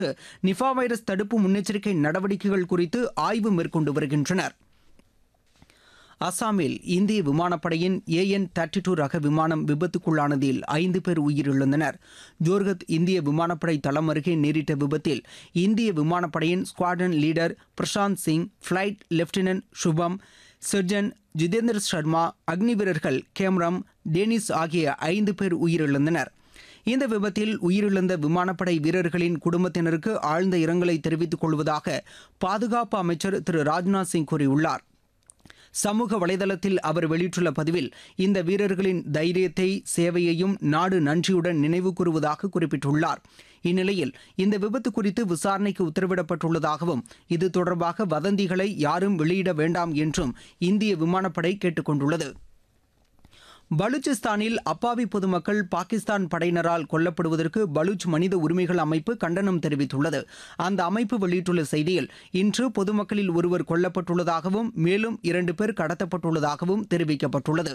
Nipah virus தடுப்பு முன்னெச்சரிக்கை நடவடிக்கைகள் குறித்து ஆய்வு மேற்கொண்டு வருகின்றனர் அசாமில் இந்திய விமானப்படையின் ஏஎன் தேர்ட்டி டூ ரக விமானம் விபத்துக்குள்ளானதில் ஐந்து பேர் உயிரிழந்தனர் ஜோர்கத் இந்திய விமானப்படை தளம் அருகே நேரிட்ட விபத்தில் இந்திய விமானப்படையின் squadron leader Prashant Singh flight lieutenant Shubham surgeon Jitendra Sharma Agni வீரர்கள் கேம்ரம் டேனிஸ் ஆகிய ஐந்து பேர் உயிரிழந்தனர் இந்த விபத்தில் உயிரிழந்த விமானப்படை வீரர்களின் குடும்பத்தினருக்கு ஆழ்ந்த இரங்கலை தெரிவித்துக் கொள்வதாக பாதுகாப்பு அமைச்சர் திரு ராஜ்நாத் சிங் கூறியுள்ளார் சமூக வலைதளத்தில் அவர் வெளியிட்டுள்ள பதிவில் இந்த வீரர்களின் தைரியத்தை சேவையையும் நாடு நன்றியுடன் நினைவு கூறுவதாக குறிப்பிட்டுள்ளார் இந்நிலையில் இந்த விபத்து குறித்து விசாரணைக்கு உத்தரவிடப்பட்டுள்ளதாகவும் இது தொடர்பாக வதந்திகளை யாரும் வெளியிட வேண்டாம் என்றும் இந்திய விமானப்படை கேட்டுக் கொண்டுள்ளது பலூச்சிஸ்தானில் அப்பாவி பொதுமக்கள் பாகிஸ்தான் படையினரால் கொல்லப்படுவதற்கு பலூச் மனித உரிமைகள் அமைப்பு கண்டனம் தெரிவித்துள்ளது அந்த அமைப்பு வெளியிட்டுள்ள செய்தியில் இன்று பொதுமக்களில் ஒருவர் கொல்லப்பட்டுள்ளதாகவும் மேலும் இரண்டு பேர் கடத்தப்பட்டுள்ளதாகவும் தெரிவிக்கப்பட்டுள்ளது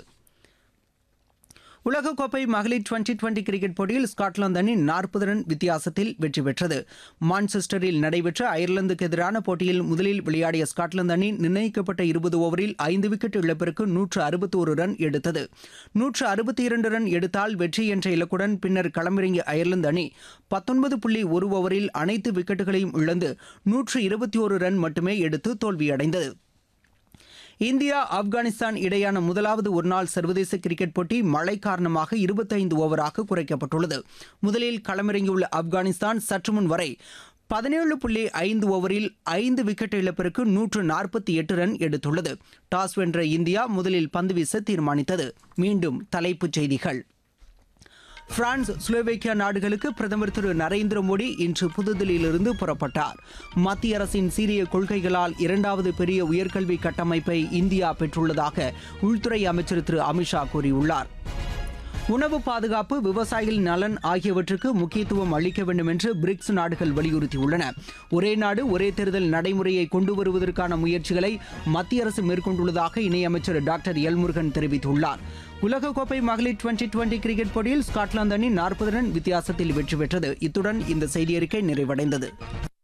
உலகக்கோப்பை மகளிர் டுவெண்டி டுவெண்டி கிரிக்கெட் போட்டியில் ஸ்காட்லாந்து அணி நாற்பது ரன் வித்தியாசத்தில் வெற்றி பெற்றது மான்செஸ்டரில் நடைபெற்ற அயர்லாந்துக்கு எதிரான போட்டியில் முதலில் விளையாடிய ஸ்காட்லாந்து அணி நிர்ணயிக்கப்பட்ட இருபது ஓவரில் ஐந்து விக்கெட் இழப்பிற்கு நூற்று அறுபத்தோரு ரன் எடுத்தது நூற்று அறுபத்தி இரண்டு ரன் எடுத்தால் வெற்றி என்ற இலக்குடன் பின்னர் களமிறங்கிய அயர்லாந்து அணி பத்தொன்பது புள்ளி ஒரு ஓவரில் அனைத்து விக்கெட்டுகளையும் இழந்து நூற்று இருபத்தி ஒரு ரன் மட்டுமே எடுத்து தோல்வியடைந்தது இந்தியா ஆப்கானிஸ்தான் இடையான முதலாவது ஒருநாள் சர்வதேச கிரிக்கெட் போட்டி மழை காரணமாக இருபத்தைந்து ஓவராக குறைக்கப்பட்டுள்ளது முதலில் களமிறங்கியுள்ள ஆப்கானிஸ்தான் சற்று முன் வரை பதினேழு புள்ளி ஐந்து ஓவரில் ஐந்து விக்கெட் இழப்பிற்கு நூற்று நாற்பத்தி எட்டு ரன் எடுத்துள்ளது டாஸ் வென்ற இந்தியா முதலில் பந்து வீச தீர்மானித்தது மீண்டும் தலைப்புச் செய்திகள் பிரான்ஸ் ஸ்லோவேக்கியா நாடுகளுக்கு பிரதமர் திரு நரேந்திர மோடி இன்று புதுதில்லியிலிருந்து புறப்பட்டார் மத்திய அரசின் சீரிய கொள்கைகளால் இரண்டாவது பெரிய உயர்கல்வி கட்டமைப்பை இந்தியா பெற்றுள்ளதாக உள்துறை அமைச்சர் திரு அமித்ஷா கூறியுள்ளார் உணவு பாதுகாப்பு விவசாயிகள் நலன் ஆகியவற்றுக்கு முக்கியத்துவம் அளிக்க வேண்டும் என்று பிரிக்ஸ் நாடுகள் வலியுறுத்தியுள்ளன ஒரே நாடு ஒரே தேர்தல் நடைமுறையை கொண்டு வருவதற்கான முயற்சிகளை மத்திய அரசு மேற்கொண்டுள்ளதாக இணையமைச்சர் டாக்டர் எல்முருகன் தெரிவித்துள்ளார் உலகக்கோப்பை மகளிர் டுவெண்டி டுவெண்டி கிரிக்கெட் போட்டியில் ஸ்காட்லாந்து அணி நாற்பது ரன் வித்தியாசத்தில் வெற்றி பெற்றது இத்துடன் இந்த செய்தியறிக்கை நிறைவடைந்தது